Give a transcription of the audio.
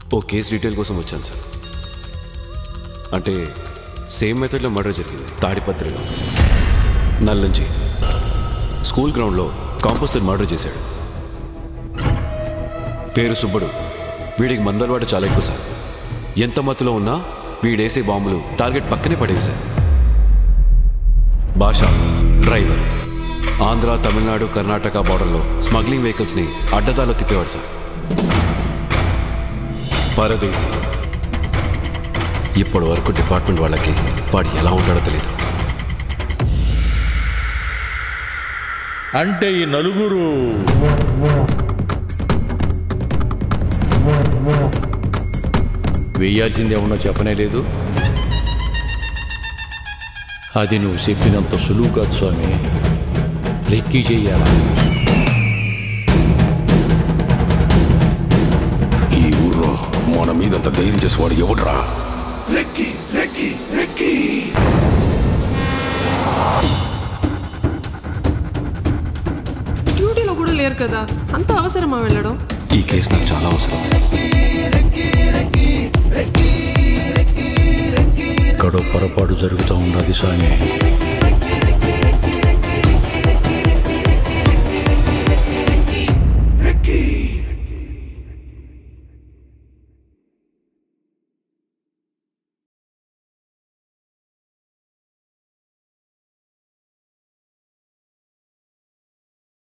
ఓ case detail కోసం వచ్చాను sir అంటే సేమ్ మెథడ్లో మర్డర్ జరిగింది తాడిపత్రిలో నల్లంచి స్కూల్ గ్రౌండ్లో కాంపోస్టర్ మర్డర్ చేశాడు పేరు సుబ్బడు వీడికి మందలవాడు చాలా ఎక్కువ సార్ ఎంత మత్తులో ఉన్నా వీడేసే బాంబులు టార్గెట్ పక్కనే పడేవి సార్ భాష డ్రైవర్ ఆంధ్ర తమిళనాడు కర్ణాటక బార్డర్లో స్మగ్లింగ్ వెహికల్స్ని అడ్డదాలో తిప్పేవాడు సార్ పరదేశి ఇప్పటి వరకు డిపార్ట్మెంట్ వాళ్ళకి వాడు ఎలా ఉంటాడో తెలియదు అంటే ఈ నలుగురు వేయాల్సింది ఏమన్నా చెప్పనే లేదు అది నువ్వు చెప్పినంత సులువు కాదు స్వామి రెక్కి చెయ్యాలా ఈ ఊర్లో మన మీదంత ధైర్యం చేసేవాడు ఎవడురా డ్యూటీలో కూడా లేరు కదా అంత అవసరమా వెళ్ళడం ఈ కేసు నాకు చాలా అవసరం ఎక్కడో పొరపాటు జరుగుతూ ఉన్నది స్వామి